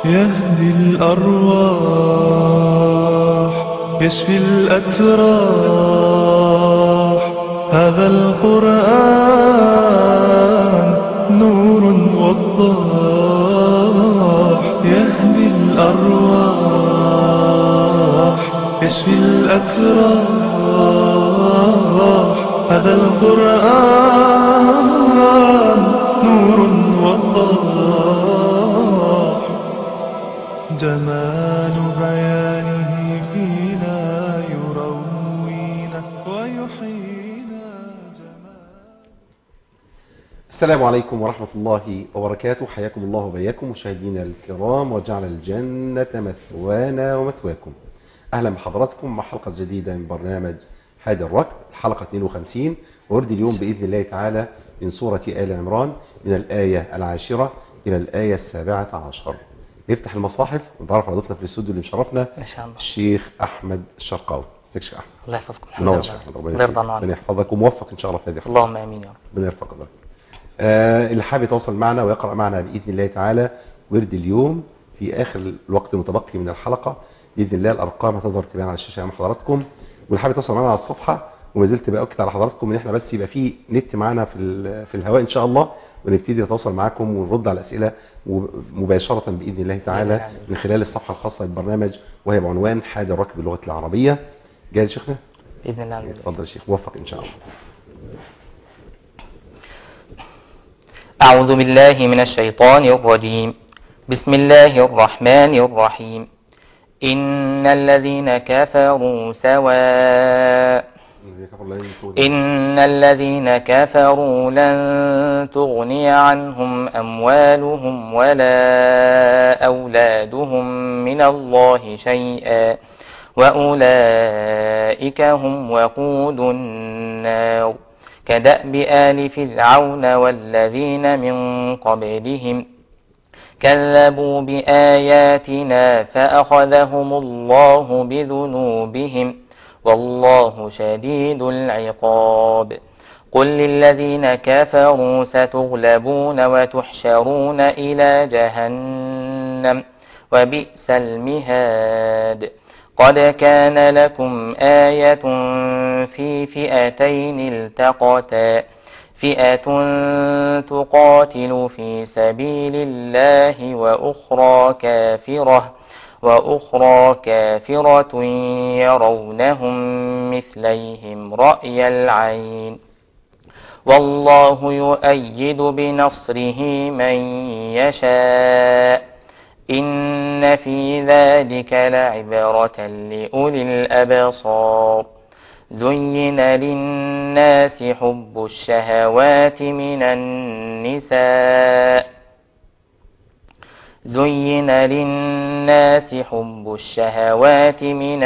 يهدي الأرواح يشفي الأتراح هذا القرآن نور وضاح يهدي الأرواح يشفي الأتراح هذا القرآن نور وضاح جمال بيانه فينا يروينا ويحيينا جمال السلام عليكم ورحمة الله وبركاته حياكم الله وبياكم مشاهدينا الكرام وجعل الجنة مثوانا ومثواكم أهلا بحضراتكم مع حلقة جديدة من برنامج هادي الركب الحلقة 52 ورد اليوم بإذن الله تعالى من سورة آل عمران من الآية العاشرة إلى الآية السابعة عشر نفتح المصاحف ونتعرف على ضيفنا في الاستوديو اللي مشرفنا ما شاء الله الشيخ أحمد الشرقاوي ازيك يا شيخ أحمد الله يحفظكم الحمد منور لله يا شيخ أحمد الله ربنا يرضى يخليك. عنك ربنا يحفظك وموفق إن شاء الله في هذه الحلقة اللهم امين يا رب ربنا يرفع قدرك آه اللي حابب يتواصل معنا ويقرأ معنا بإذن الله تعالى ورد اليوم في آخر الوقت المتبقي من الحلقة بإذن الله الأرقام هتظهر تبان على الشاشة أمام حضراتكم واللي حابب يتواصل معنا على الصفحة وما زلت بأكد على حضراتكم إن إحنا بس يبقى في نت معانا في ال- في الهواء إن شاء الله ونبتدي نتواصل معاكم ونرد على الأسئلة مباشرة بإذن الله تعالى من خلال الصفحة الخاصة بالبرنامج وهي بعنوان حاد الركب باللغة العربية جاهز يا شيخنا؟ باذن الله اتفضل يا شيخ موفق إن شاء الله أعوذ بالله من الشيطان الرجيم بسم الله الرحمن الرحيم إن الذين كفروا سواء إن الذين كفروا لن تغني عنهم أموالهم ولا أولادهم من الله شيئا وأولئك هم وقود النار كدأب آل فرعون والذين من قبلهم كذبوا بآياتنا فأخذهم الله بذنوبهم والله شديد العقاب قل للذين كفروا ستغلبون وتحشرون إلى جهنم وبئس المهاد قد كان لكم آية في فئتين التقتا فئة تقاتل في سبيل الله وأخرى كافرة وأخرى كافرة يرونهم مثليهم رأي العين والله يؤيد بنصره من يشاء إن في ذلك لعبرة لأولي الأبصار زين للناس حب الشهوات من النساء زين للناس حب الشهوات من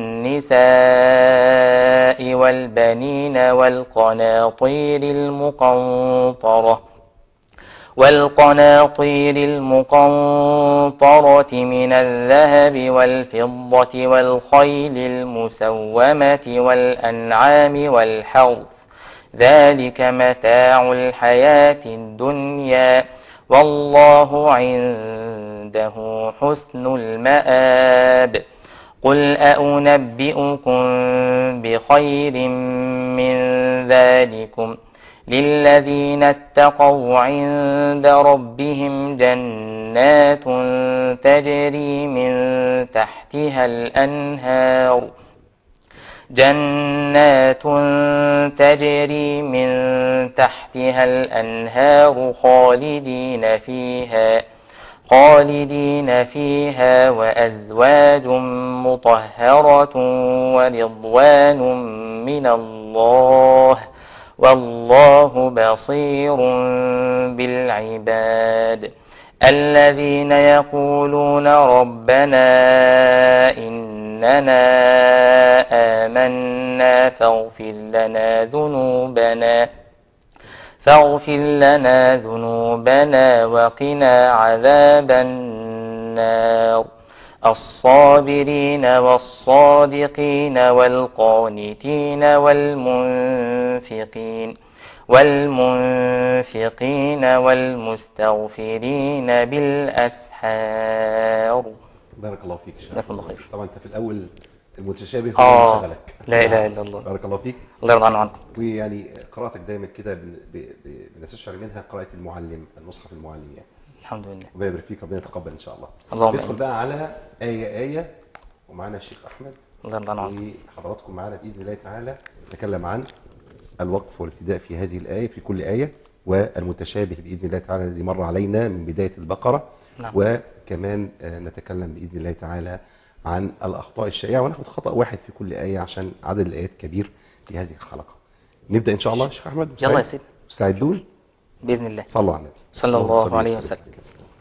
النساء والبنين والقناطير المقنطرة والقناطير المقنطرة من الذهب والفضة والخيل المسومة والأنعام والحرث ذلك متاع الحياة الدنيا والله عنده حسن المآب قل أنبئكم بخير من ذلكم للذين اتقوا عند ربهم جنات تجري من تحتها الأنهار جنات تجري من تحتها الأنهار خالدين فيها خالدين فيها وأزواج مطهرة ورضوان من الله والله بصير بالعباد الذين يقولون ربنا إننا آمنا فاغفر لنا ذنوبنا فاغفر لنا ذنوبنا وقنا عذاب النار الصابرين والصادقين والقانتين والمنفقين والمنفقين والمستغفرين بالأسحار بارك الله فيك شيخ. جزاكم الله خير. طبعا انت في الاول المتشابه هو آه اللي شغلك لا إله إلا الله بارك الله فيك الله يرضى عنكم ويعني قراءتك دايما كده بن- ب- ب- بنستشعر منها قراءة المعلم المصحف المعلم يعني الحمد لله ربنا يبارك فيك ربنا يتقبل ان شاء الله اللهم ندخل آمين. بقى على آية آية ومعانا الشيخ أحمد الله يرضى عنكم وحضراتكم معانا بإذن الله تعالى نتكلم عن الوقف والابتداء في هذه الآية في كل آية والمتشابه بإذن الله تعالى الذي مر علينا من بداية البقرة نعم. وكمان آه، نتكلم بإذن الله تعالى عن الأخطاء الشائعة وناخد خطأ واحد في كل آية عشان عدد الآيات كبير في هذه الحلقة نبدأ إن شاء الله يا شيخ أحمد يلا يا مستعد؟ سيدي مستعدون بإذن الله صلوا على النبي صلى اللهم الله صل عليه وسلم. وسلم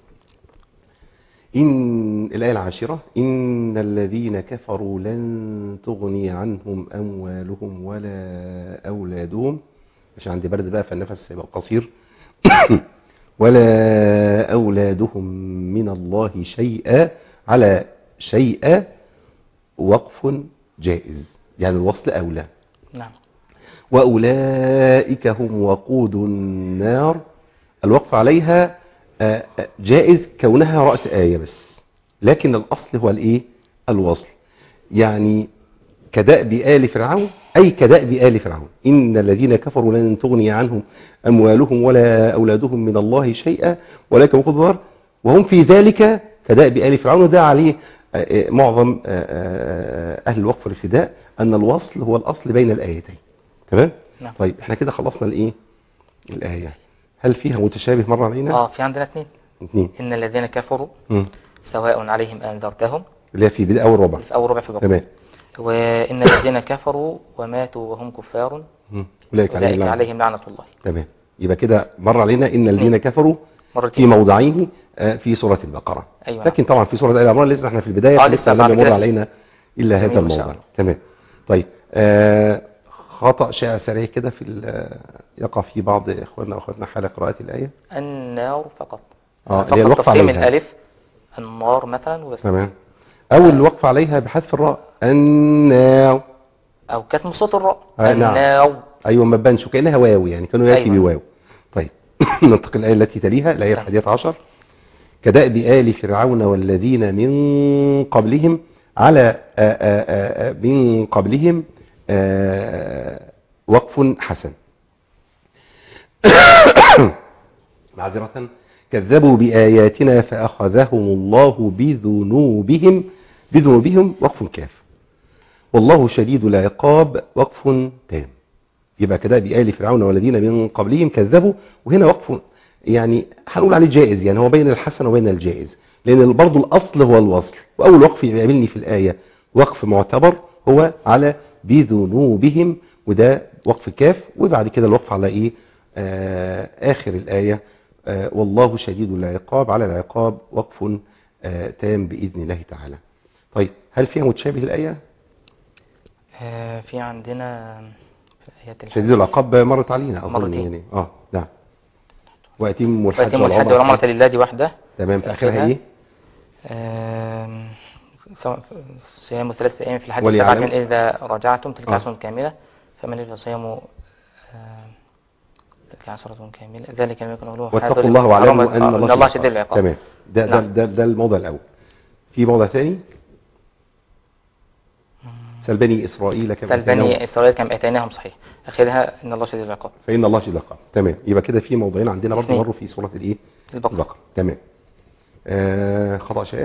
إن الآية العاشرة إن الذين كفروا لن تغني عنهم أموالهم ولا أولادهم عشان عندي برد بقى فالنفس هيبقى قصير ولا أولادهم من الله شيئا على شيئا وقف جائز يعني الوصل أولى نعم وأولئك هم وقود النار الوقف عليها آه، آه، جائز كونها رأس آية بس لكن الأصل هو الإيه الوصل يعني كدأب آل فرعون أي كدأب آل فرعون إن الذين كفروا لن تغني عنهم أموالهم ولا أولادهم من الله شيئا ولكن وقود النار وهم في ذلك كدأب آل فرعون وده عليه آه، آه، معظم آه، آه، أهل الوقف والابتداء أن الوصل هو الأصل بين الآيتين تمام نعم. طيب احنا كده خلصنا الايه الايه هل فيها متشابه مر علينا اه في عندنا اثنين اثنين إن الذين كفروا مم. سواء عليهم أنذرتهم اللي هي في بدايه اول ربع في أول ربع في البقرة تمام وإن الذين كفروا وماتوا وهم كفار مم. اولئك عليهم أولئك لعنة. عليهم لعنة الله تمام يبقى كده مر علينا ان الذين كفروا في مرتين موضعين آه، في سوره البقره أيوة لكن طبعا في سوره ال عمران لسه احنا في البدايه آه، فلسه لسه لم بعد يمر كده. علينا الا جميل هذا ما شاء الموضع الله. تمام طيب آه خطا شائع سريع كده في ال- يقع في بعض اخواننا واخواتنا حال قراءه الايه النار فقط اه فقط اللي هي الوقف تفخيم عليها الألف النار مثلا وبس تمام او الوقف عليها بحذف الراء النار أو كتم صوت الراء آه، نعم. النار ايوه ما تبانش وكانها واو يعني كانوا ياتي أيوة. بواو طيب ننتقل الايه التي تليها الايه تمام. الحادية عشر كدأب آل فرعون والذين من قبلهم على آآ آآ آآ من قبلهم آآ وقف حسن معذرة كذبوا بآياتنا فأخذهم الله بذنوبهم بذنوبهم وقف كاف والله شديد العقاب وقف تام يبقى كده بآل فرعون والذين من قبلهم كذبوا وهنا وقف يعني هنقول عليه جائز يعني هو بين الحسن وبين الجائز لأن برضه الأصل هو الوصل وأول وقف يقابلني في الآية وقف معتبر هو على بذنوبهم وده وقف كاف وبعد كده الوقف على إيه آه آخر الآية آه والله شديد العقاب على العقاب وقف آه تام بإذن الله تعالى طيب هل فيها متشابه الآية آه، في عندنا في الآيات الح- شديد العقاب مرت علينا أظن مرتين. يعني اه نعم وأتم الحج ويتم الحج والعمرة لله دي واحدة تمام في آخرها إيه آم، سواء صيام ثلاثة أيام في الحج وليعلم- سبعة إذا رجعتم تلك آه. عشرة كاملة فمن يريد صيام آم، تلك عشرة كاملة ذلك لم يكن أولوه واتقوا الله واعلموا أن إن الله الله شديد العقاب تمام ده ده, نعم. ده ده الموضع الأول في موضع ثاني سل بني إسرائيل كما سل آتيناهم- بني إسرائيل كما آتيناهم صحيح آخرها إن الله شديد العقاب فإن الله شديد العقاب تمام يبقى كده في موضعين عندنا برضه اثنين. مروا في سورة الإيه البقرة البقرة تمام آه خطأ شائع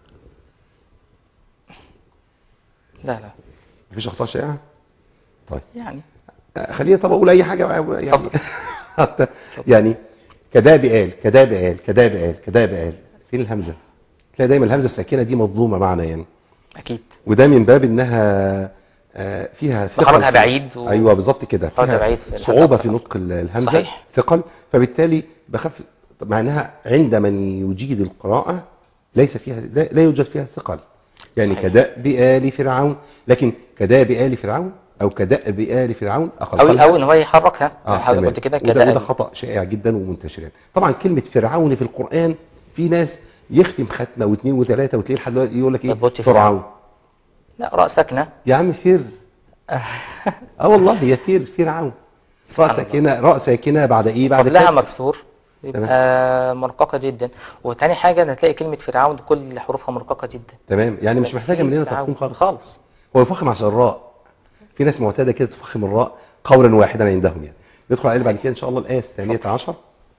لا لا مفيش أخطاء شائعة طيب يعني آه، خلينا طب أقول أي حاجة بقى، يعني اتفضل. حتى يعني كداب قال كداب قال كداب قال كداب قال فين الهمزة تلاقي دايما الهمزة الساكنة دي مظلومة معنا يعني أكيد وده من باب انها آه، فيها ثقل مخرجها في- بعيد و- ايوه بالظبط كده مخرجها فيها بعيد في الحلقة صعوبه في بصراحة. نطق ال- الهمزه صحيح. ثقل فبالتالي بخاف طب مع انها عند من يجيد القراءه ليس فيها لا, لا يوجد فيها ثقل يعني صحيح. كدأب آل فرعون لكن كدأب آل فرعون او كدأب آل فرعون أو أقل أو إن هو يحركها اه حضرتك تمام. قلت كده وده, وده كده خطأ شائع جدا ومنتشر يعني. طبعا كلمة فرعون في القرآن في ناس يختم ختمة واثنين وثلاثة وتلاقيه لحد دلوقتي يقول لك ايه يضبط فرعون لا راء ساكنة يا عم فر اه والله هي فير فرعون راء سبحان الله. ساكنه راء ساكنه بعد ايه بعد قبلها كسر. مكسور يبقى مرققة جدا وتاني حاجة هتلاقي كلمة فرعون كل حروفها مرققة جدا تمام يعني مش محتاجه مننا فرعون. تفخيم خالص خالص هو يفخم عشان الراء في ناس معتاده كده تفخم الراء قولا واحدا عندهم يعني ندخل عليه بعد كده ان شاء الله الايه الثانيه عشر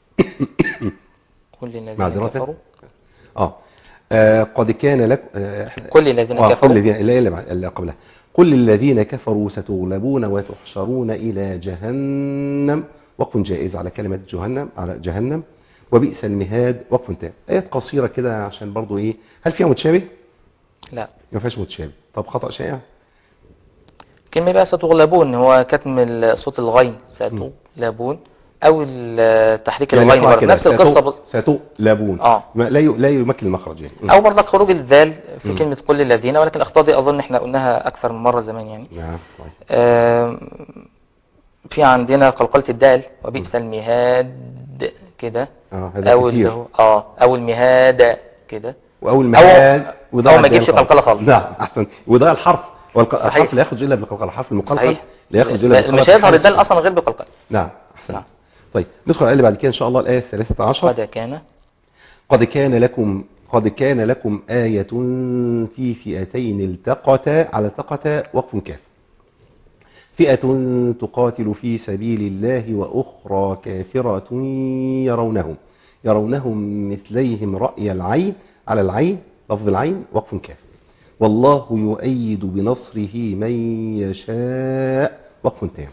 كل الذين معذرة. كفروا اه آه، قد كان لك آه، إحنا- كل الذين آه، كفروا كل الذين اللي, اللي, بعد- اللي قبلها كل الذين كفروا ستغلبون وتحشرون إلى جهنم وقف جائز على كلمة جهنم على جهنم وبئس المهاد وقف تام آيات قصيرة كده عشان برضو إيه هل فيها متشابه؟ لا ما فيهاش متشابه طب خطأ شائع؟ كلمة بقى ستغلبون هو كتم ال- صوت الغين ستغلبون او ال- تحريك يعني الغين نقرأ برضه كده نفس القصة ستو- بس ستغلبون اه ما- لا ي- لا يمكن المخرج يعني م. او برضك خروج الذال في مم. كلمة كل الذين ولكن الاخطاء دي اظن احنا قلناها اكثر من مرة زمان يعني نعم طيب آم، في عندنا قلقلة الدال وبئس المهاد كده اه هذا او اللي كتير هو اه او المهاد كده واول ما هاد وضاع أو ما الدال يجيبش قلقلة خالص. نعم احسن وضاع الحرف والق- صحيح. الحرف لا يخرج الا بالقلقله الحرف المقلقل صحيح لا يخرج الا بالقلقله مش هيظهر الدال اصلا غير بقلقلة نعم احسن نعم. طيب ندخل على اللي بعد كده ان شاء الله الايه الثالثة عشر قد كان قد كان لكم قد كان لكم آية في فئتين التقتا على التقتا وقف كاف فئة تقاتل في سبيل الله وأخرى كافرة يرونهم يرونهم مثليهم رأي العين على العين لفظ العين وقف كاف والله يؤيد بنصره من يشاء وقف تام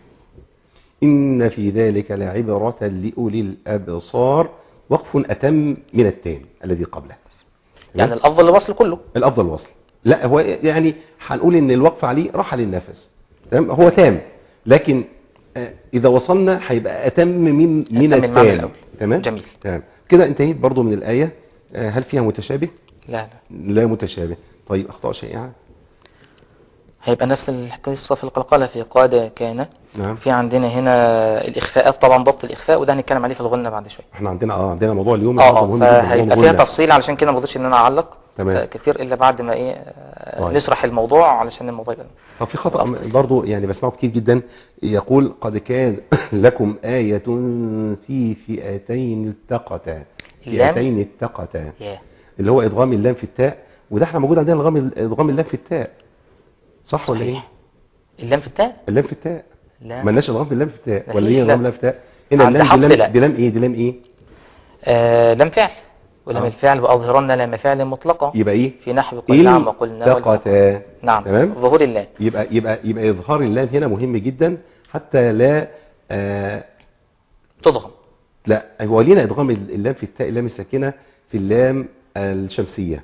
إن في ذلك لعبرة لأولي الأبصار وقف أتم من التام الذي قبله يعني الافضل الوصل كله الأفضل الوصل لا هو يعني هنقول إن الوقف عليه راحة للنفس تمام هو تام لكن آه، إذا وصلنا هيبقى أتم من من أتم المعنى التام الأول. تمام جميل. تمام كده انتهيت برضو من الآية آه، هل فيها متشابه لا لا لا متشابه طيب أخطاء شائعة هيبقى نفس القصة في القلقلة في قاد كان نعم في عندنا هنا الإخفاءات طبعا ضبط الإخفاء وده هنتكلم عليه في الغنة بعد شوية احنا عندنا اه عندنا موضوع اليوم اه النهارده اه مهم جدا موضوع فهيبقى فيها الغنة. تفصيل علشان كده ما رضيتش ان انا اعلق تمام. آه، كتير الا بعد ما ايه آه، طيب. نشرح الموضوع علشان الموضوع يبقى طب في خطأ برضو يعني بسمعه كتير جدا يقول قد كان لكم آية في فئتين التقتا اللام؟ فئتين التقتا ياه اللي هو إدغام اللام في التاء وده احنا موجود عندنا إدغام إدغام اللام في التاء صح ولا ايه؟ صحيح. اللام في التاء اللام في التاء لا مالناش إدغام في اللام في التاء ولا مفيش ايه إدغام لا. اللام في التاء هنا عند اللام حفص دي لا. لام دي لام ايه دي لام ايه آه لام فعل ولام آه. الفعل وأظهرن لام فعل مطلقة يبقى ايه في نحو قل نعم وقلنا والفعل. التقتا نعم تمام ظهور اللام يبقى يبقى يبقى إظهار اللام هنا مهم جدا حتى لا آه تضغم لا هو لينا ادغام اللام في التاء اللام الساكنه في اللام الشمسيه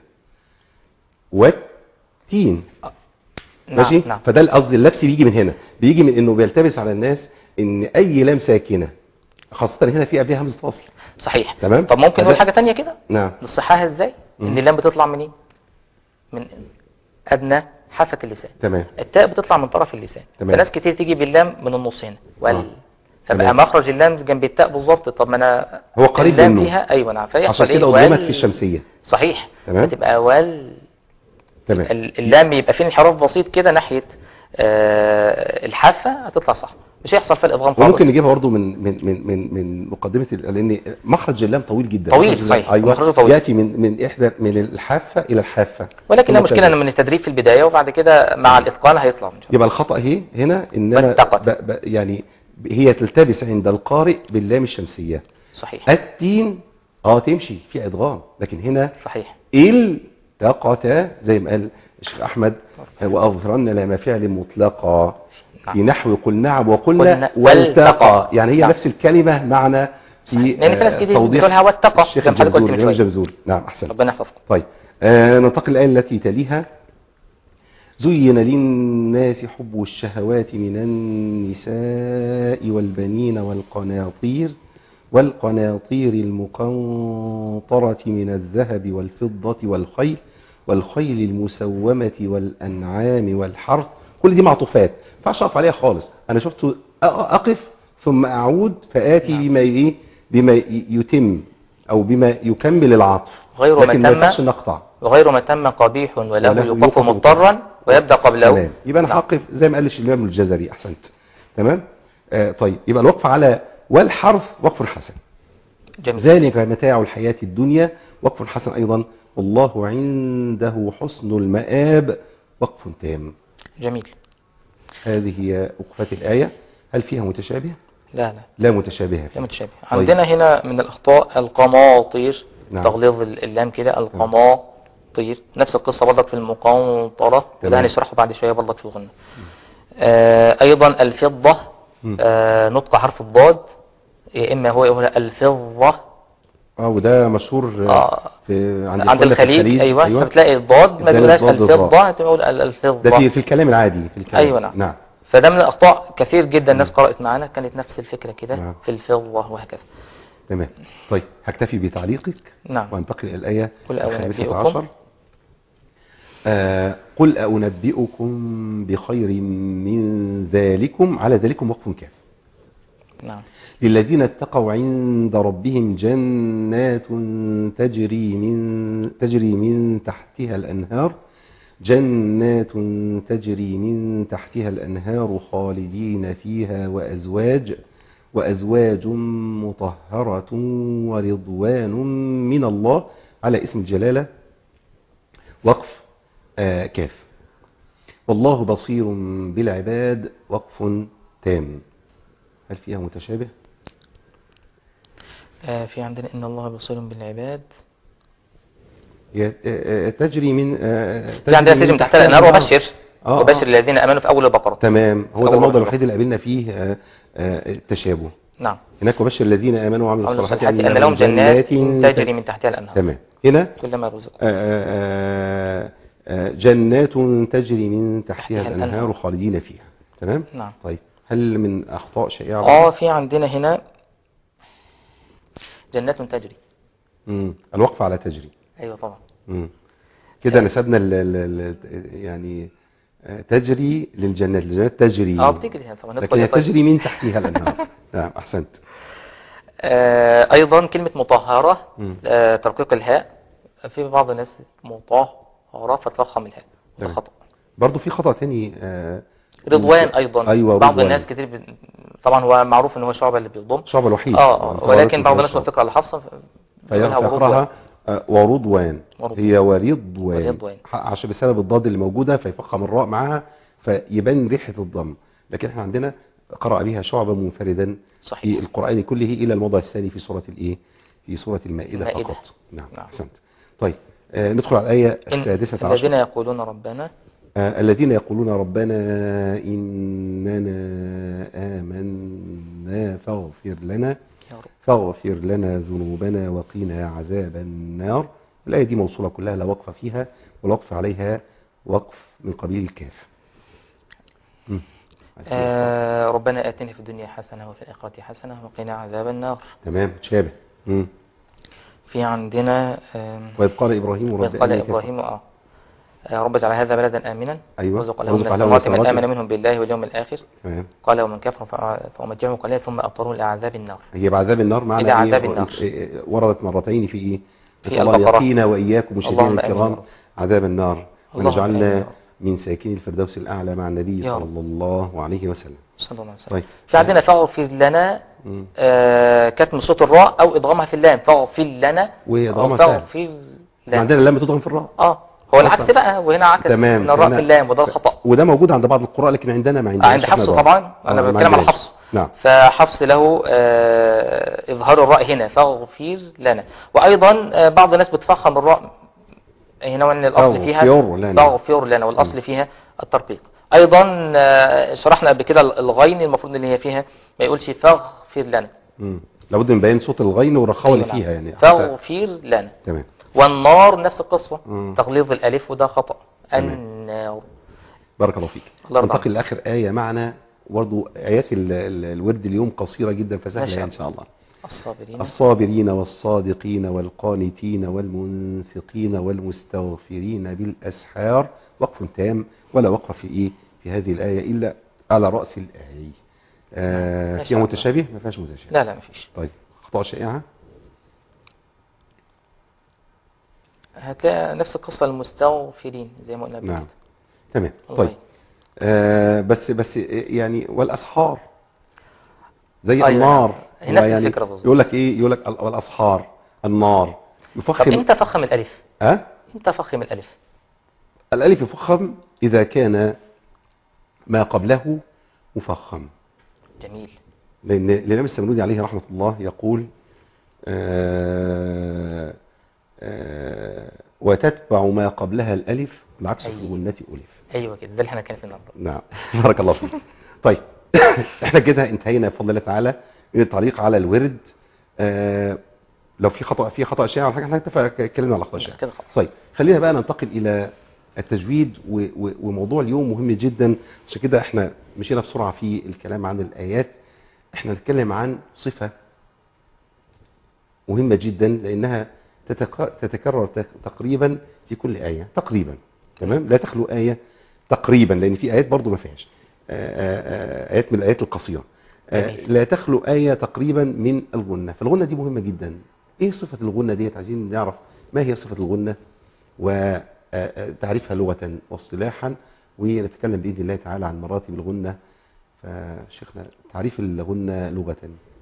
والتين نعم ماشي نعم فده القصد اللبس بيجي من هنا بيجي من انه بيلتبس على الناس ان اي لام ساكنه خاصه هنا في قبلها همزه وصل صحيح تمام طب ممكن فده- نقول حاجة تانية كده نعم نصحها ازاي ان مم. اللام بتطلع منين من ادنى حافة اللسان تمام التاء بتطلع من طرف اللسان تمام. فناس كتير تيجي باللام من النص هنا آه. وال فبقى تمام. مخرج اللام جنب التاء بالظبط طب ما انا هو قريب اللام منه. فيها ايوه نعم فيحصل عشان ايه كده قدامت وال- في الشمسيه صحيح تمام. فتبقى وال تمام ال- اللام يبقى فيه انحراف بسيط كده ناحية آه الحافة هتطلع صح مش هيحصل فيها الادغام خالص وممكن نجيبها برضه من من من من من مقدمه ال- لان مخرج اللام طويل جدا طويل، مخرج اللام- صحيح. ايوه مخرجه طويل. ياتي من من احدى من الحافه الى الحافه ولكن لا ثم مشكلة تنزل. ان من التدريب في البداية وبعد كده مع الاتقان هيطلع ان شاء الله يبقى الخطأ اهي هنا ان انا واتقت. ب ب يعني هي تلتبس عند القارئ باللام الشمسية صحيح التين اه تمشي في ادغام لكن هنا صحيح التقت زي ما قال الشيخ احمد واظهرن لام فعل مطلقا في نحو قل نعم وقلنا قلنا والتقى والتقى. يعني هي نعم. نفس الكلمة معنى في صحيح. لأن في ناس آه، كتير توضيح بتقولها والتقى، الشيخ زي ما حضرتك قلت الجمزوري من الإمام شوية. الجمزوري نعم احسن ربنا يحفظكم طيب آه ننتقل الآية التي تليها زين للناس حب الشهوات من النساء والبنين والقناطير والقناطير المقنطرة من الذهب والفضة والخيل والخيل المسومة والأنعام والحرث كل دي معطوفات فعش أقف عليها خالص أنا شفت أ- أقف ثم أعود فآتي نعم. بما إيه بما ي- يتم أو بما يكمل العطف غير ما لكن ما تم ينفعش نقطع وغير ما تم قبيح وله وله يوقف يوقف مضطرا ويبدأ قبله تمام يبقى انا نعم. هقف زي ما قال الامام الجزري احسنت تمام آه طيب يبقى الوقف على والحرف وقف حسن جميل ذلك متاع الحياة الدنيا وقف حسن أيضا والله عنده حسن المآب وقف تام جميل هذه هي وقفات الآية هل فيها متشابه؟ لا لا لا متشابه لا فيها متشابه طيب. عندنا هنا من الأخطاء القماطير نعم. تغليظ ال- اللام كده القماطير نفس القصة برضك في المقنطرة وده تمام. هنشرحه بعد شوية برضك في الغنى آه أيضا الفضة مم. آه نطق حرف الضاد يا إما هو يقول الفضة اه وده مشهور آه آه. في عند, عند إخواننا في الخليج أيوة, أيوة. فبتلاقي الضاد ما الدال بيقولهاش الضاد الفضة الضاء. تقول ال- ده الفضة في, في الكلام العادي في الكلام أيوة نعم. نعم فده من الأخطاء كثير جدا الناس قرأت معانا كانت نفس الفكرة كده نعم. في الفضة وهكذا تمام طيب هكتفي بتعليقك نعم وانتقل إلى الآية قل الخامسة أنبئكم عشر آه قل أنبئكم بخير من ذلكم على ذلكم وقف كاف نعم للذين اتقوا عند ربهم جنات تجري من تجري من تحتها الأنهار جنات تجري من تحتها الأنهار خالدين فيها وأزواج وأزواج مطهرة ورضوان من الله على اسم الجلالة وقف آه كاف والله بصير بالعباد وقف تام هل فيها متشابه؟ آه في عندنا إن الله بصير بالعباد هي- آه، آه، تجري من آه، في عندنا تجري من تحتها الأنهار وبشر آه، وبشر آه. الذين آمنوا في أول البقرة تمام هو ده أول الموضوع مرة. الوحيد اللي قابلنا فيه آه، آه، التشابه نعم هناك وبشر الذين امنوا وعملوا عملوا الصالحات الصالحات أن لهم جنات تجري من تحتها الأنهار تمام هنا كلما رزقوا آه، آه، آه، جنات تجري من تحتها تحتها الانهار الأنهار. خالدين فيها تمام نعم طيب هل من اخطاء شائعه اه في عندنا هنا جنات تجري مم. الوقف على تجري ايوه طبعا مم. كده نسبنا ال ال ال يعني آه، تجري للجنات الجنات تجري اه بتجري هنا طبعا لكن هي ندخل تجري من تحتها الانهار نعم احسنت آه ايضا كلمة مطهرة مم. آه ترقيق الهاء في بعض الناس مطهرة فتفخم الهاء ده تمام. خطأ برضو في خطأ تاني آه، رضوان ايضا ايوه بعض رضوان. الناس كتير ب... طبعا هو معروف ان هو شعبة اللي بيضم الشعب الوحيد اه اه ولكن بعض الناس شعب. بتقرا على حفصة بيقولها ورضوان. فيقراها آه، ورضوان ورضوان. هي ورضوان ورضوان. ح- عشان بسبب الضاد اللي موجوده فيفخم الراء معاها فيبان ريحه الضم لكن احنا عندنا قرأ بها شعبة منفردا في صحيح القرآن كله إلى الموضع الثاني في سورة الإيه في سورة المائدة, المائدة. فقط نعم نعم. أحسنت طيب آه ندخل على الآية إن السادسة الذين عشر يقولون ربنا آه الذين يقولون ربنا إننا آمنا فاغفر لنا يا رب فاغفر لنا ذنوبنا وقنا عذاب النار الآية دي موصولة كلها لا وقف فيها والوقف عليها وقف من قبيل الكاف مم. آه ربنا آتنا في الدنيا حسنة وفي الآخرة حسنة وقنا عذاب النار تمام شابه مم. في عندنا آم، وإذ قال إبراهيم رب وإذ قال أرني كيف- إبراهيم آه آه، رب اجعل هذا بلدا آمنا أيوة. وارزق له من وارزق له من الثمرات من الثمرات. آمن منهم بالله واليوم الآخر تمام قال ومن كفر فأ- فأمتعه قليلا ثم أضطره إلى عذاب النار هي بعذاب النار معنى إلى إيه؟ عذاب النار. إيه، وردت مرتين في إيه في نسأل الله البقرة. يقينا وإياكم مشاهدينا اللهم آمين يا الكرام رب. عذاب النار اللهم ونجعلنا آمين يا رب. من ساكني الفردوس الأعلى مع النبي يا صلى رب. الله عليه وسلم صلى الله عليه وسلم طيب في عندنا فاغفر لنا مم. آه كتم صوت الراء أو إضغامها في اللام فاغفر لنا وإضغامها أو سهل. فاغفر لنا عندنا اللام بتضغم في الراء اه هو العكس أصلاً. بقى وهنا عكس تمام من الراء هنا- في اللام وده الخطأ وده موجود عند بعض القراء لكن عندنا ما عندناش عند إحنا حفص الراء. طبعا انا آه، ما بتكلم على عندناش. حفص نعم فحفص له آه، إظهار الراء هنا فاغفر لنا وأيضا آه، بعض الناس بتفخم الراء هنا وأن الأصل فيها فاغفر لنا. فاغفر لنا والأصل فيها الترقيق أيضا آه، شرحنا قبل كده الغين المفروض اللي هي فيها ما يقولش فاغفر لنا مم. لابد من بيان صوت الغين والرخاوة اللي أيوة فيها نعم. يعني حتى- فاغفر لنا تمام والنار نفس القصة مم. تغليظ الألف وده خطأ تمام. النار بارك الله فيك الله يرضى ننتقل لاخر ايه معنا برضه ايات ال- ال- الورد اليوم قصيره جدا ما فسهله شاء ان الله. شاء الله الصابرين الصابرين والصادقين والقانتين والمنفقين والمستغفرين بالاسحار وقف تام ولا وقف في ايه في هذه الايه الا على راس الايه آه ما فيها شاء الله. متشابه ما فيهاش متشابه لا لا مفيش طيب اخطاء شائعه هتلاقي نفس القصة المستغفرين زي ما قلنا قبل نعم كده. تمام الله طيب آه بس بس يعني والاسحار زي أيوة. النار هي نفس هو يعني الفكرة بالظبط. يقول لك ايه يقول لك ال- الاسحار النار طب يفخم امتى فخم الالف ها امتى فخم الالف الالف يفخم اذا كان ما قبله مفخم جميل لان الامام السمنودي عليه رحمه الله يقول آه آه وتتبع ما قبلها الالف العكس في أي. الغنة الف ايوه كده ده اللي احنا كان في النهارده نعم بارك الله فيك طيب احنا كده انتهينا بفضل الله تعالى من التعليق على الورد آه لو في خطا في خطا شائع ولا حاجه احنا اتفق- اتكلمنا على خطا شائع كده خلاص طيب خلينا بقى ننتقل الى التجويد و- و- وموضوع اليوم مهم جدا عشان كده احنا مشينا بسرعه في الكلام عن الايات احنا نتكلم عن صفه مهمه جدا لانها تتك- تتكرر تك- تقريبا في كل ايه تقريبا تمام لا تخلو ايه تقريبا لان في ايات برضو ما فيهاش آه، آه، آه، ايات من الايات القصيره آه، جميل. لا تخلو ايه تقريبا من الغنه فالغنه دي مهمه جدا ايه صفه الغنه ديت عايزين نعرف ما هي صفه الغنه وتعريفها لغه واصطلاحا ونتكلم باذن الله تعالى عن مراتب الغنه فشيخنا تعريف الغنه لغه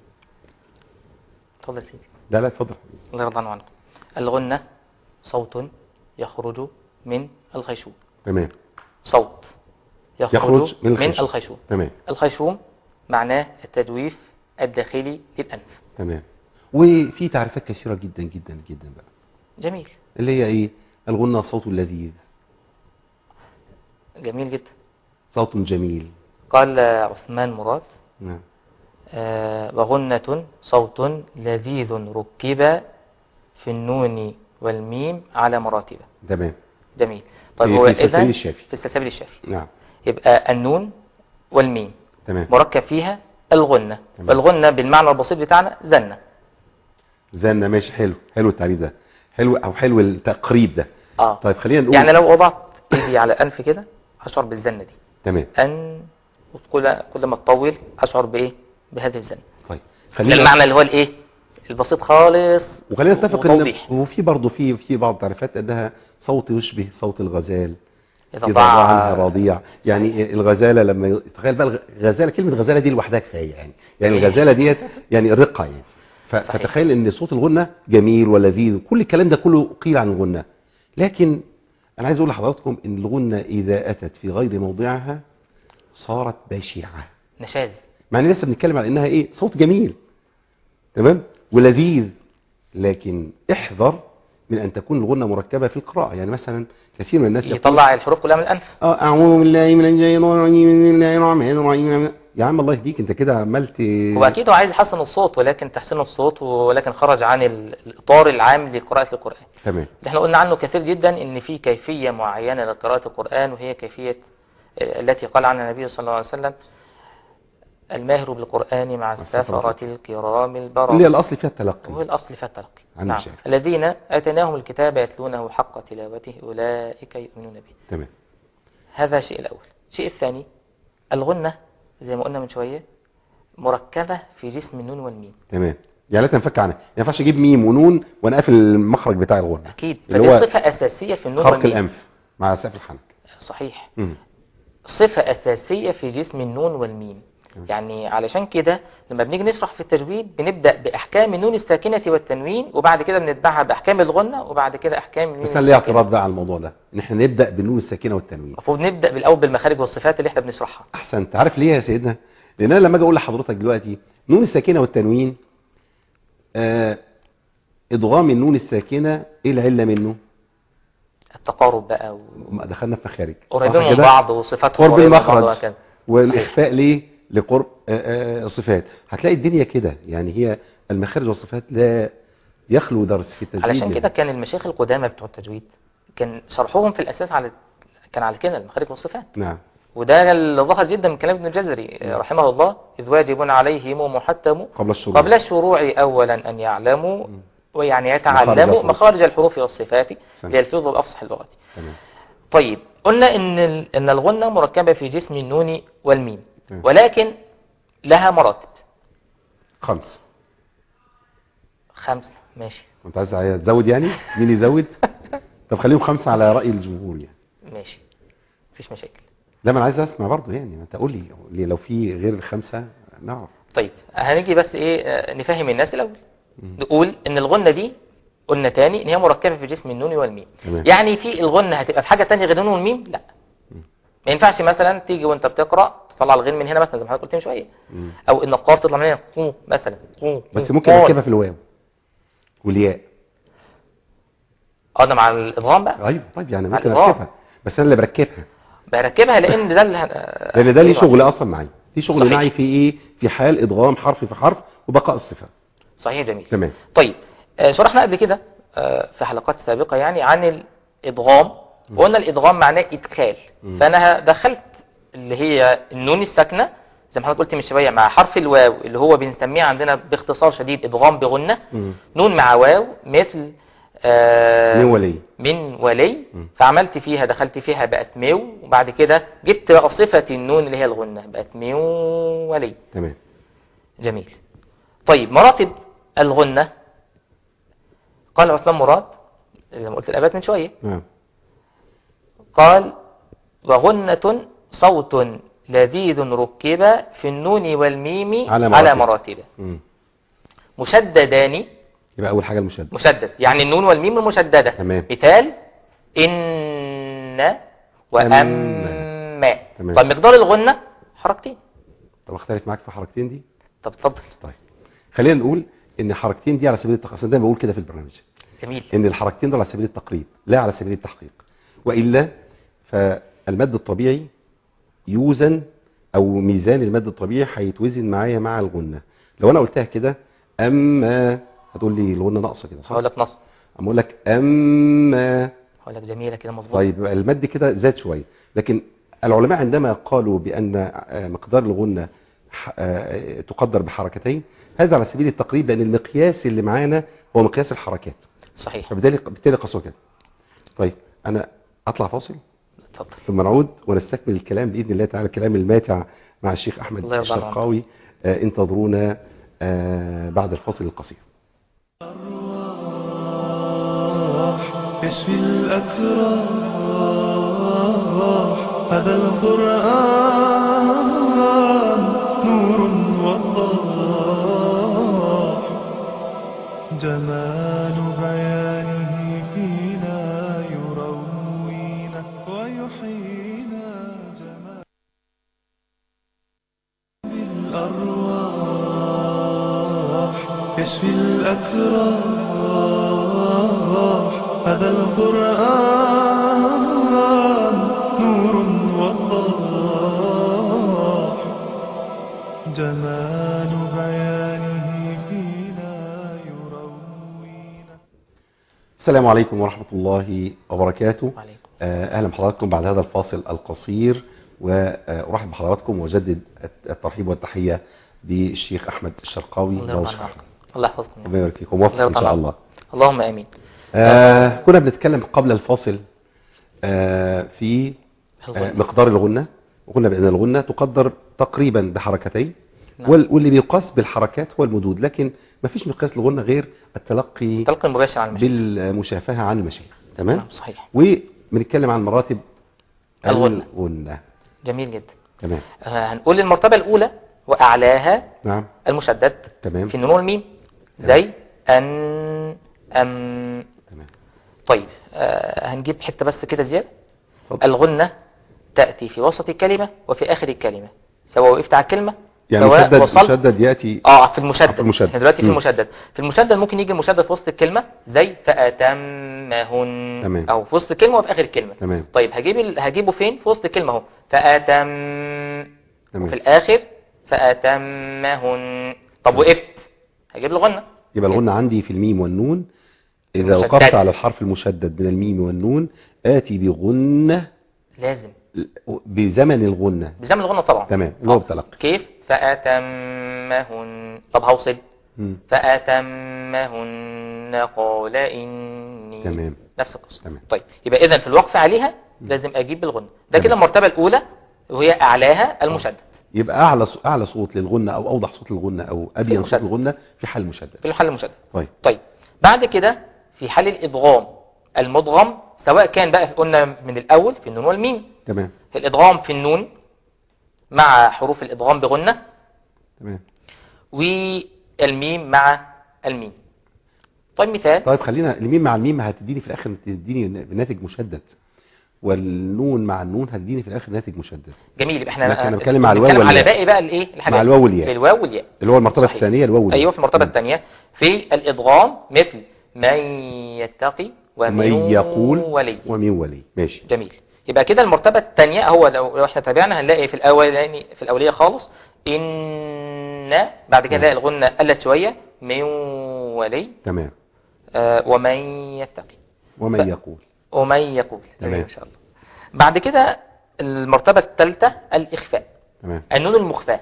اتفضل يا سيدي لا لا اتفضل الله يرضى عنكم الغنة صوت يخرج من الخيشوم تمام صوت يخرج, يخرج من من, الخيشوم. الخيشوم تمام الخيشوم معناه التجويف الداخلي للأنف تمام وفي تعريفات كثيره جدا جدا جدا بقى جميل اللي هي ايه الغنه صوت لذيذ جميل جدا صوت جميل قال عثمان مراد نعم آه، وغنة صوت لذيذ ركب في النون والميم على مراتب تمام جميل طيب في- هو في السلسبيل إذن الشافي. في السلسبيل الشافي نعم يبقى النون والميم تمام مركب فيها الغنة تمام. فالغنة بالمعنى البسيط بتاعنا زنة زنا ماشي حلو حلو التعريف ده حلو او حلو التقريب ده اه طيب خلينا نقول يعني لو وضعت ايدي على الانف كده اشعر بالزنة دي تمام ان كل كل ما تطول اشعر بايه بهذه الزنة طيب ده خلينا المعنى اللي هو الايه البسيط خالص وخلينا نتفق ان وتوضيح. وفي برضه في في بعض التعريفات انها صوت يشبه صوت الغزال اذا اذا ضاع ضاع عنها رضيع يعني الغزاله لما ي- تخيل بقى الغزاله كلمه غزاله دي لوحدها كفايه يعني يعني جميل. الغزاله ديت يعني رقه يعني ف- صحيح. فتخيل ان صوت الغنه جميل ولذيذ كل الكلام ده كله قيل عن الغنه لكن انا عايز اقول لحضراتكم ان الغنه اذا اتت في غير موضعها صارت بشعه نشاز مع ان لسه بنتكلم على انها ايه صوت جميل تمام ولذيذ لكن احذر من ان تكون الغنه مركبه في القراءه يعني مثلا كثير من الناس يقول يطلع الحروف كلها من الانف اه اعوذ بالله من الشيطان الرجيم بسم الله الرحمن الرحيم يا عم الله يهديك انت كده عملت هو اكيد هو عايز يحسن الصوت ولكن تحسين الصوت ولكن خرج عن ال- الاطار العام لقراءة القرآن تمام اللي احنا قلنا عنه كثير جدا ان في كيفية معينة لقراءة القرآن وهي كيفية آه، التي قال عنها النبي صلى الله عليه وسلم الماهر بالقرآن مع السفرة الكرام اللي هي البررة الاصل فيها وهو التلقي الأصل في التلقي عن نعم. الشيخ. الذين آتيناهم الكتاب يتلونه حق تلاوته أولئك يؤمنون به تمام هذا الشيء الأول الشيء الثاني الغنة زي ما قلنا من شوية مركبة في جسم النون والميم تمام يعني لا تنفك عنها ما ينفعش اجيب ميم ونون وانا قافل المخرج بتاع الغنه أكيد اللي فدي هو صفة أساسية في النون خرق والميم الانف مع سقف الحنك صحيح مم. صفة أساسية في جسم النون والميم تمام. يعني علشان كده لما بنيجي نشرح في التجويد بنبدأ بأحكام النون الساكنة والتنوين وبعد كده بنتبعها بأحكام الغنة وبعد كده أحكام الميم بس انا ليا الساكنة. اعتراض بقى على الموضوع ده ان احنا نبدا بالنون الساكنه والتنوين المفروض نبدأ بالأول بالمخارج والصفات اللي احنا بنشرحها احسنت عارف ليه يا سيدنا لان انا لما اجي اقول لحضرتك دلوقتي نون الساكنه والتنوين آه ادغام النون الساكنه ايه العله منه التقارب بقى و... ما دخلنا في مخارج قريبين صح من كده؟ بعض وصفاتهم قرب قريبة من بعض المخرج وهكذا. والاخفاء ليه لقرب آه، آه، صفات هتلاقي الدنيا كده يعني هي المخارج والصفات لا يخلو درس في التجويد علشان منها. كده كان المشايخ القدامى بتوع التجويد كان شرحهم في الأساس على كان على كده المخارج والصفات نعم وده اللي ظهر جدا من كلام ابن الجزري رحمه الله إذ واجب عليهم محتم قبل الشروع قبل الشروع أولا أن يعلموا ويعني مخارج يتعلموا الحروف. مخارج الحروف والصفات سنة. ليلفظوا بأفصح اللغات تمام طيب قلنا إن ال- إن الغنة مركبة في جسم النون والميم تمام. ولكن لها مراتب خمس خمس ماشي انت عايز عايز تزود يعني مين يزود طب خليهم خمسه على راي الجمهور يعني ماشي مفيش مشاكل لا ما انا عايز اسمع برضه يعني ما انت قول لي قول لي لو في غير الخمسه نعرف طيب هنيجي بس ايه آه، نفهم الناس الاول مم. نقول ان الغنة دي قلنا تاني ان هي مركبة في جسم النون والميم تمام. يعني في الغنة هتبقى في حاجة تانية غير النون والميم لا مم. ما ينفعش مثلا تيجي وانت بتقرأ تطلع الغين من هنا مثلا زي ما حضرتك قلت من شوية مم. او ان القاف تطلع من هنا قو مثلا قو بس قو، ممكن قال. اركبها في الواو والياء اه ده مع الادغام بقى ايوه طيب يعني مع ممكن الإضغام. اركبها بس انا اللي بركبها بركبها لان ده اللي هن- لان ده ليه هنقوله شغل عشان- اصلا معي في شغل صحيح. معي في ايه في حال ادغام حرف في حرف وبقاء الصفه صحيح جميل تمام طيب آه، شرحنا قبل كده آه، في حلقات سابقة يعني عن الإدغام وقلنا الإدغام معناه إدخال مم. فأنا دخلت اللي هي النون الساكنة زي ما حضرتك قلت من شوية مع حرف الواو اللي هو بنسميه عندنا باختصار شديد إدغام بغنة مم. نون مع واو مثل آه، من ولي من ولي مم. فعملت فيها دخلت فيها بقت ميو وبعد كده جبت بقى صفة النون اللي هي الغنة بقت ميو ولي تمام جميل طيب مراتب الغنة قال عثمان مراد زي ما قلت الأبات من شوية نعم قال وغنة صوت لذيذ ركب في النون والميم على على مراتب. مراتب مم. مشددان يبقى اول حاجه المشدد مشدد يعني النون والميم مشددة تمام. مثال إن وأما تمام. طب مقدار الغنة حركتين طب اختلف معاك في حركتين دي طب اتفضل طيب خلينا نقول ان حركتين دي على سبيل التقريب أصل دايما بقول كده في البرنامج جميل ان الحركتين دول على سبيل التقريب لا على سبيل التحقيق والا فالمد الطبيعي يوزن او ميزان المد الطبيعي هيتوزن معايا مع الغنه لو انا قلتها كده اما هتقول لي الغنه ناقصه كده صح هقول لك نصب اما اقول لك اما هقول لك جميلة كده مظبوط طيب يبقى المد كده زاد شويه لكن العلماء عندما قالوا بان آه، مقدار الغنه ح- آه، تقدر بحركتين هذا على سبيل التقريب لان المقياس اللي معانا هو مقياس الحركات صحيح فبالتالي بالتالي قاسوه كده طيب انا اطلع فاصل اتفضل ثم نعود ونستكمل الكلام باذن الله تعالى الكلام الماتع مع الشيخ احمد الله يرضى عنك. الشرقاوي آه انتظرونا آه بعد الفاصل القصير يشفي الأتراح هذا القرآن نور وضاح جمال بيانه فينا يروينا ويحيينا جمال الأرواح يشفي الأتراح هذا القرآن نور وضاح جمال بيانه فينا يروينا السلام عليكم ورحمه الله وبركاته وعليكم آه، اهلا بحضراتكم بعد هذا الفاصل القصير وارحب بحضراتكم واجدد الترحيب والتحيه بالشيخ احمد الشرقاوي الله الله يرضى الشيخ عنك أحمد. الله يحفظكم ربنا يبارك فيكم موفق الله ان يرضى شاء عنك. الله اللهم امين آه كنا بنتكلم قبل الفاصل آه في آه الغنة. مقدار الغنة وقلنا بأن الغنة تقدر تقريبا بحركتين نعم. وال- واللي بيقاس بالحركات هو المدود لكن ما فيش مقياس للغنة غير التلقي تلقي المباشر على المشي بالمشافهة عن المشيخ تمام نعم صحيح وبنتكلم عن مراتب الغنة. الغنة جميل جدا تمام آه، هنقول المرتبة الأولى وأعلاها نعم المشدد تمام في النون والميم زي أن أم تمام طيب آه، هنجيب حتة بس كده زيادة اتفضل. الغنة تأتي في وسط الكلمة وفي آخر الكلمة سواء وقفت على الكلمة يعني سواء مشدد وصلت مشدد يأتي اه في المشدد في المشدد. احنا دلوقتي في مم. المشدد في المشدد ممكن يجي المشدد في وسط الكلمة زي فأتمهن تمام. او في وسط الكلمة وفي آخر الكلمة تمام طيب هجيب ال... هجيبه فين في وسط الكلمة اهو فأتم تمام وفي الآخر فأتمهن طب وقفت هجيب له غنة يبقى الغنة عندي في الميم والنون إذا المشدد. وقفت على الحرف المشدد من الميم والنون آتي بغنة لازم بزمن الغنة بزمن الغنة طبعا تمام اللي هو آه. بتلقي كيف فأتمهن طب هوصل مم. فأتمهن قال إني تمام نفس القصة تمام. طيب يبقى إذا في الوقف عليها لازم أجيب بالغنة ده كده تمام. المرتبة الأولى وهي أعلاها المشدد يبقى أعلى ص- أعلى صوت للغنة أو أوضح صوت للغنة أو أبين صوت المشدد. الغنة في حال المشدد في الحل المشدد طيب طيب بعد كده في حال الإدغام المدغم سواء كان بقى قلنا من الأول في النون والميم تمام الإدغام في النون مع حروف الإدغام بغنة تمام والميم مع الميم طيب مثال طيب خلينا الميم مع الميم هتديني في الاخر تديني ناتج مشدد والنون مع النون هتديني في الاخر ناتج مشدد جميل يبقى احنا لكن أنا بتكلم مع الواو بنتكلم على والياء. باقي بقى الايه الحاجات مع الواو والياء. الواو والياء اللي هو المرتبه صحيح. الثانيه الواو والياء. ايوه في المرتبه مم. الثانيه في الادغام مثل من يتقي ومن ومن يقول ولي ومن ولي ماشي جميل يبقى كده المرتبة الثانية هو لو, لو احنا تابعنا هنلاقي في الأولاني في الأولية خالص إن بعد كده نلاقي الغنة قلت شوية من ولي تمام آه ومن يتقي ومن ف- يقول ومن يقول تمام. تمام إن شاء الله بعد كده المرتبة الثالثة الإخفاء تمام النون المخفاة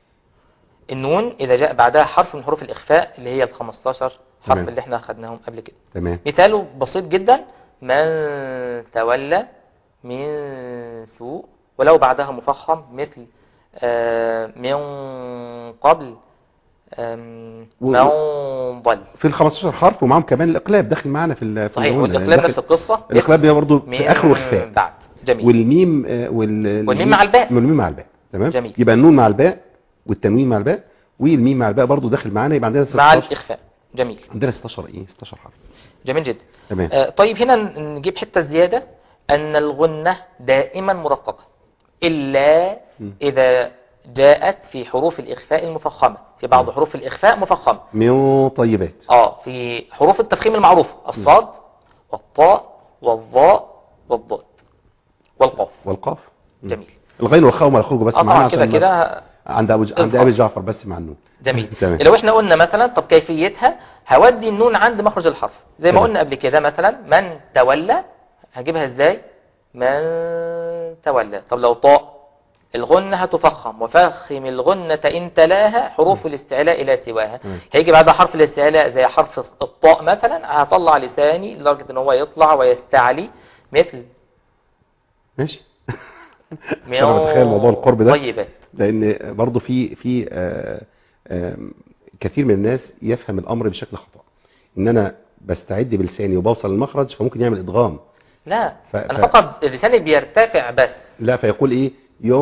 النون إذا جاء بعدها حرف من حروف الإخفاء اللي هي ال 15 حرف تمام. اللي احنا خدناهم قبل كده تمام مثاله بسيط جدا من تولى من سوء ولو بعدها مفخم مثل آه، من قبل آم، و- من ضل في ال 15 حرف ومعاهم كمان الاقلاب داخل معانا في ال- في صحيح الغنى. والإقلاب داخل- نفس القصة الاقلاب بيبقى برضه من في اخره اخفاء بعد جميل والميم آه، وال والميم مع الباء. والميم مع الباء تمام جميل. يبقى النون مع الباء والتنوين مع الباء والميم مع الباء برضه داخل معانا يبقى عندنا مع 16 الإخفاء جميل عندنا 16 ايه 16 حرف جميل جدا تمام آه، طيب هنا نجيب حتة زيادة أن الغنة دائما مرققة إلا م. إذا جاءت في حروف الإخفاء المفخمة في بعض حروف الإخفاء مفخمة من طيبات اه في حروف التفخيم المعروفة الصاد والطاء والظاء والضاد والقاف والقاف م. جميل الغين والخاء ما يخرجوا بس اه معانا طبعا كده عشان كده عند ابو ج... عند الخاء. ابي جعفر بس مع النون جميل تمام لو احنا قلنا مثلا طب كيفيتها هودي النون عند مخرج الحرف زي ما تمام. قلنا قبل كده مثلا من تولى هجيبها ازاي من تولى طب لو طاء الغنة هتفخم وفخم الغنة إن تلاها حروف الاستعلاء إلى سواها مم. هيجي بعد حرف الاستعلاء زي حرف الطاء مثلا هطلع لساني لدرجة ان هو يطلع ويستعلي مثل ماشي انا بتخيل موضوع القرب ده طيبات لان برضه في في آه، آم، كثير من الناس يفهم الامر بشكل خطا ان انا بستعد بلساني وبوصل للمخرج فممكن يعمل ادغام لا ف- انا ف- فقط لساني بيرتفع بس لا فيقول ايه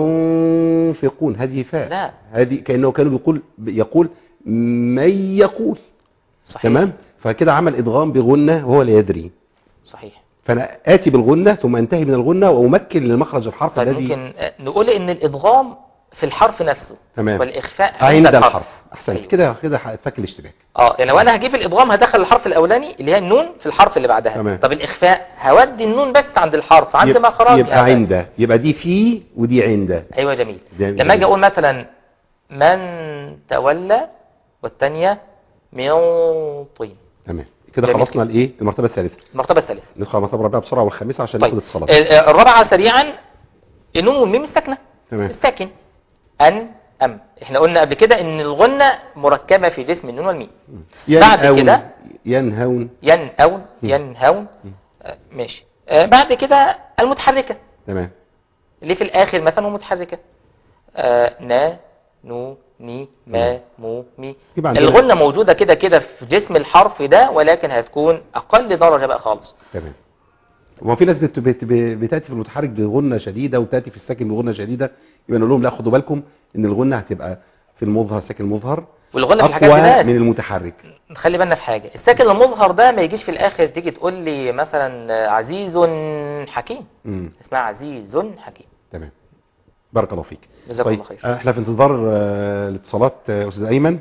ينفقون هذه فاء لا. هذه كانه كانوا بيقول يقول من يقول صحيح تمام فكده عمل ادغام بغنه وهو لا يدري صحيح فانا اتي بالغنه ثم انتهي من الغنه وامكن للمخرج الحرف طيب الذي ممكن آه، نقول ان الادغام في الحرف نفسه تمام. والاخفاء عند الحرف احسنت أيوة. كده كده فك الاشتباك اه يعني لو انا هجيب الادغام هدخل الحرف الاولاني اللي هي النون في الحرف اللي بعدها تمام. طب الاخفاء هودي النون بس عند الحرف عند يبقى- مخرجها يبقى بس. عند يبقى دي في ودي عند ايوه جميل جميل. لما اجي اقول مثلا من تولى والثانيه من طين تمام كده جميل خلصنا الايه المرتبه الثالثه المرتبه الثالثه ندخل على المرتبه الرابعه بسرعه والخامسه عشان طيب ناخد اتصالات ال- آه، الرابعه سريعا النون والميم الساكنه تمام الساكن أن أم احنا قلنا قبل كده ان الغنة مركبة في جسم النون والميم بعد ينأون- كده ينهون ينأون ينهون آه، ماشي آه، بعد كده المتحركة تمام اللي في الآخر مثلا متحركة آه، نا نو ني ما مو مي يبقى عندنا- الغنة موجودة كده كده في جسم الحرف ده ولكن هتكون أقل درجة بقى خالص تمام هو في ناس بت... بت... بتاتي في المتحرك بغنه شديده وتاتي في الساكن بغنه شديده يبقى نقول لهم لا خدوا بالكم ان الغنه هتبقى في المظهر ساكن مظهر والغنة في الحاجات اقوى دي ناس من المتحرك نخلي بالنا في حاجة الساكن المظهر ده ما يجيش في الآخر تيجي تقول لي مثلا آه، عزيز حكيم امم اسمها عزيز حكيم تمام بارك الله فيك جزاكم طيب الله خير آه، احنا في انتظار آه، الاتصالات آه، استاذ ايمن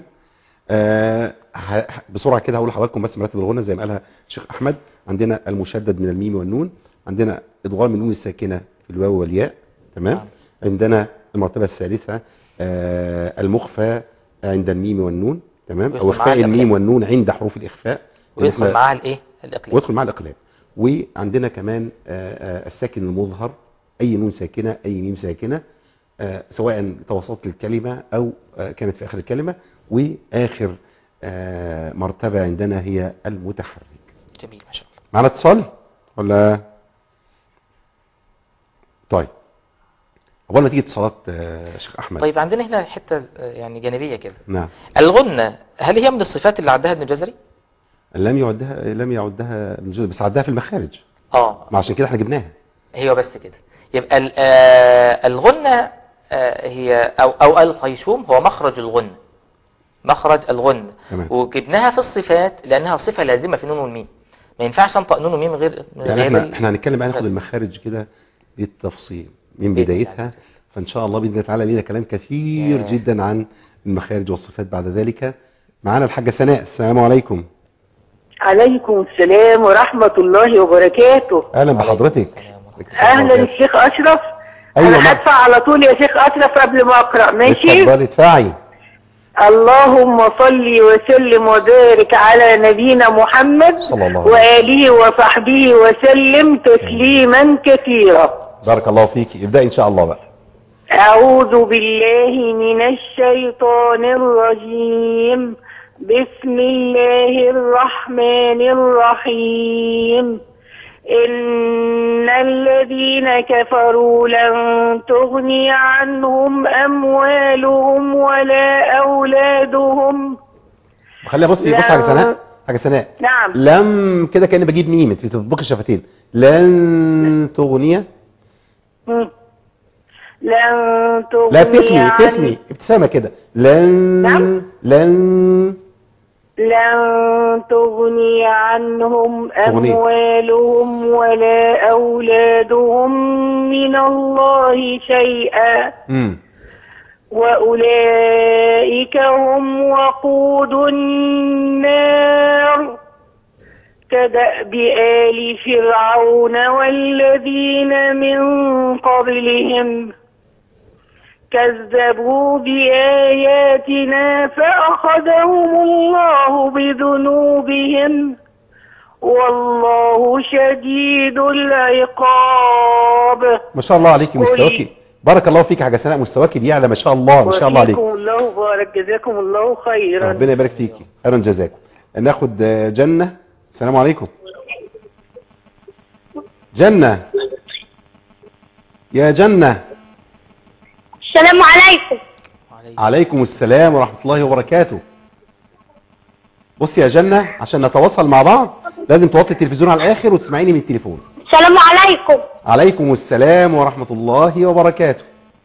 آه، ه- ه- بسرعه كده هقول لحضراتكم بس مراتب الغنى زي ما قالها الشيخ احمد عندنا المشدد من الميم والنون عندنا ادغام النون الساكنه في الواو والياء تمام نعم. عندنا المرتبه الثالثه آه، المخفى عند الميم والنون تمام او ويدخل معاها اخفاء الميم الإقلاب. والنون عند حروف الاخفاء ويدخل إحنا- معاها الايه الاقليم ويدخل معاه الاقلاب وعندنا كمان آه، آه، الساكن المظهر اي نون ساكنه اي ميم ساكنه آه، سواء توسطت الكلمه او آه، كانت في اخر الكلمه واخر آه، مرتبه عندنا هي المتحرك جميل ما شاء الله معنا اتصال ولا طيب اول ما تيجي اتصالات آه، شيخ احمد طيب عندنا هنا حته آه، يعني جانبيه كده نعم الغنه هل هي من الصفات اللي عدها ابن الجزري لم يعدها لم يعدها ابن جوزي، بس عدها في المخارج اه ما عشان كده احنا جبناها هي بس كده يبقى ال- آه، الغنه آه، هي او او الخيشوم هو مخرج الغنه مخرج الغنة تمام. وجبناها في الصفات لأنها صفة لازمة في نون والميم ما ينفعش انطق نون وميم غير من يعني غير احنا ال- احنا هنتكلم بقى ناخد غير- المخارج كده بالتفصيل من بإذن بدايتها الله. فان شاء الله باذن الله تعالى لينا كلام كثير يا. جدا عن المخارج والصفات بعد ذلك معانا الحاجه سناء السلام عليكم عليكم السلام ورحمة الله وبركاته اهلا بحضرتك السلام ورحمة أهلا الشيخ أشرف أيوة، أنا مرحبا. هدفع على طول يا شيخ أشرف قبل ما أقرأ ماشي اتفضلي ادفعي اللهم صل وسلم وبارك على نبينا محمد صلى الله عليه وآله وصحبه وسلم تسليما كثيرا بارك الله فيكي ابدأي ان شاء الله بقى أعوذ بالله من الشيطان الرجيم بسم الله الرحمن الرحيم إن الذين كفروا لن تغني عنهم أموالهم ولا أولادهم خليها بصي لا. بصي حاجه سناء حاجه سناء نعم لم كده كاني بجيب ميم انت بتطبقي الشفتين لن تغني مم. لن تغني لا تثني عن- تثني ابتسامه كده لن نعم. لن لن تغني عنهم تغني. أموالهم ولا أولادهم من الله شيئا امم وأولئك هم وقود النار كدأب آل فرعون والذين من قبلهم كذبوا بآياتنا فأخذهم الله بذنوبهم والله شديد العقاب ما شاء الله عليكي قولي. مستواكي بارك الله فيك يا حاجه سناء مستواكي بيعلى ما شاء الله ما شاء الله عليك وفيكم الله بارك جزاكم الله خيرا ربنا يبارك فيكي خيرا جزاكم ناخد آه، جنة السلام عليكم جنة يا جنة السلام عليكم عليكم. عليكم السلام ورحمة الله وبركاته بصي يا جنة عشان نتواصل مع بعض لازم توطي التلفزيون على الآخر وتسمعيني من التليفون السلام عليكم عليكم السلام ورحمة الله وبركاته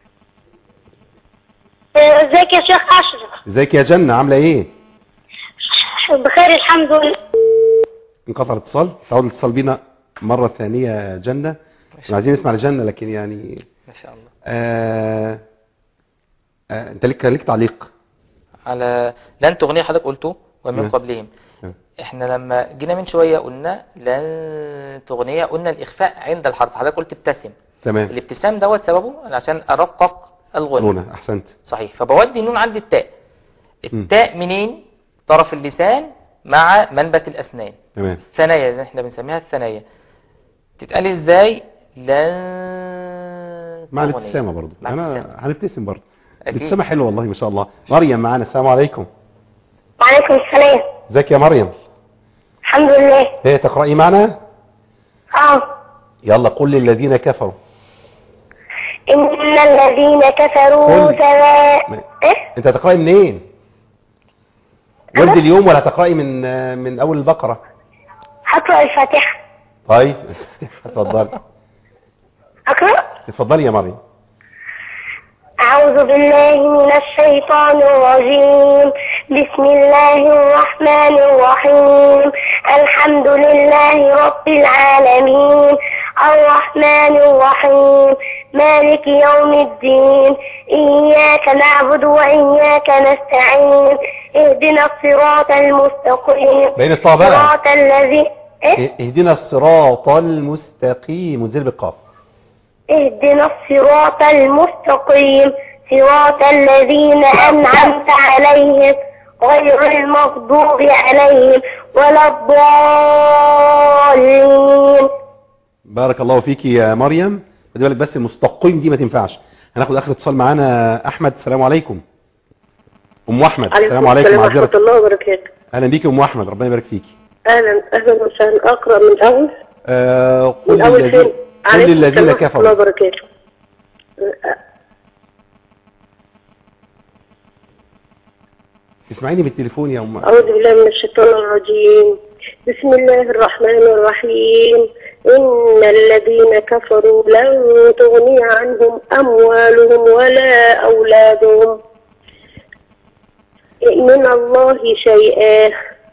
آه، ازيك يا شيخ اشرف ازيك يا جنة عاملة ايه بخير الحمد لله انقطع الاتصال تعود الاتصال بينا مرة ثانية يا جنة احنا عايزين نسمع لجنة لكن يعني ما شاء الله آه آه انت ليك ليك تعليق على لن تغني حضرتك قلته ومن نعم. قبلهم نعم. احنا لما جينا من شوية قلنا لن تغني قلنا الإخفاء عند الحرف حضرتك قلت ابتسم تمام الابتسام دوت سببه عشان أرقق الغنى رونا احسنت صحيح فبودي النون عند التاء التاء منين طرف اللسان مع منبت الأسنان تمام الثنايا اللي احنا بنسميها الثنايا تتقال ازاي لن مع تغني. الابتسامة برضو مع انا الابتسامة. هنبتسم برضو أكيد. الابتسامة حلوة والله ما شاء الله مريم معانا السلام عليكم وعليكم السلام ازيك يا مريم الحمد لله ايه تقرأي معنا اه يلا قل للذين كفروا ان الذين كفروا قل. سواء ما- ايه انت هتقرأي منين ورد اليوم ولا هتقرأي من آه، من اول البقرة هقرا الفاتحه طيب اتفضلي اقرا اتفضلي يا مريم أعوذ بالله من الشيطان الرجيم بسم الله الرحمن الرحيم الحمد لله رب العالمين الرحمن الرحيم مالك يوم الدين إياك نعبد وإياك نستعين اهدنا الصراط المستقيم بين الطاء بقى صراط الذي إيه؟ اهدنا الصراط المستقيم وزير بالقاف اهدنا الصراط المستقيم صراط الذين أنعمت عليهم غير المغضوب عليهم ولا الضالين بارك الله فيك يا مريم خدي بالك بس المستقيم دي ما تنفعش هناخد اخر اتصال معانا احمد السلام عليكم ام احمد السلام عليكم معذره الله وبركاته اهلا بيكي يا ام احمد ربنا يبارك فيكي اهلا اهلا وسهلا اقرا من الاول آه قل من اول للذين فين قل للذين السلام ورحمة الله كفروا وبركاته اسمعيني بالتليفون يا ام أعوذ بالله من الشيطان الرجيم بسم الله الرحمن الرحيم إن الذين كفروا لن تغني عنهم أموالهم ولا أولادهم من الله شيئا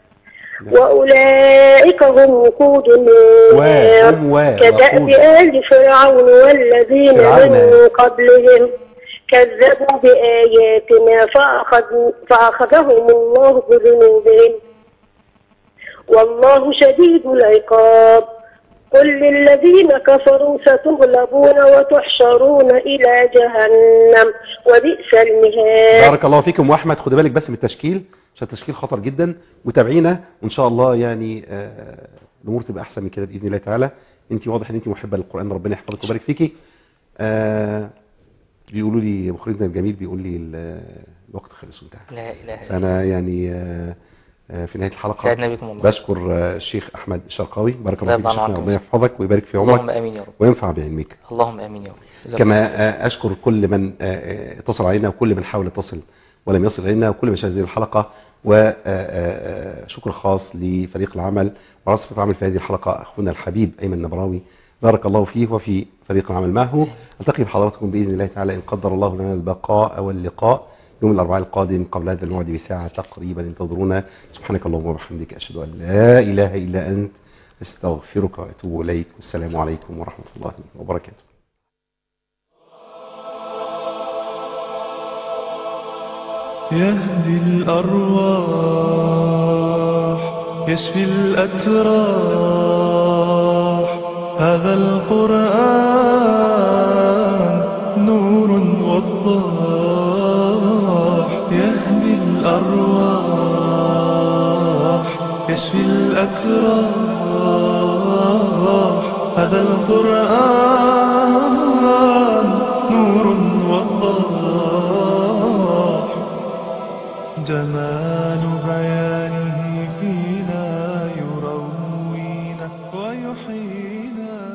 وأولئك هم وقود النار وهم و- كدأب وقود. آل فرعون والذين فرعون. من قبلهم كذبوا بآياتنا فأخذ- فأخذهم الله بذنوبهم والله شديد العقاب قل للذين كفروا ستغلبون وتحشرون إلى جهنم وبئس المهاد بارك الله فيكم واحمد خد بالك بس من التشكيل عشان التشكيل خطر جدا وتابعينا وان شاء الله يعني آه، الامور تبقى احسن من كده باذن الله تعالى انت واضح ان انت محبه للقران ربنا يحفظك ويبارك فيكي آه، بيقولوا لي مخرجنا الجميل بيقول لي ال- الوقت خلص وانتهى لا اله الا الله فانا يعني آه، آه، في نهايه الحلقه سعدنا بكم والله بشكر آه، الشيخ احمد الشرقاوي بارك الله فيك رضي الله شيخنا عنكم. ربنا يحفظك ويبارك في اللهم عمرك امين يا رب وينفع بعلمك اللهم امين يا رب جزاكم كما آه، أشكر كل من آه، آه، اتصل علينا وكل من حاول يتصل ولم يصل إلينا وكل من شاهد هذه الحلقة وشكر خاص لفريق العمل ورصفة العمل في هذه الحلقة أخونا الحبيب أيمن النبراوي بارك الله فيه وفي فريق العمل معه ألتقي بحضراتكم بإذن الله تعالى إن قدر الله لنا البقاء واللقاء يوم الأربعاء القادم قبل هذا الموعد بساعة تقريبا انتظرونا سبحانك اللهم وبحمدك أشهد أن لا إله إلا أنت استغفرك وأتوب إليك والسلام عليكم ورحمة الله وبركاته يهدي الأرواح يشفي الأتراح هذا القرآن نور وضاح يهدي الأرواح يشفي الأتراح هذا القرآن نور وضاح جمال بيانه فينا يروينا ويحيينا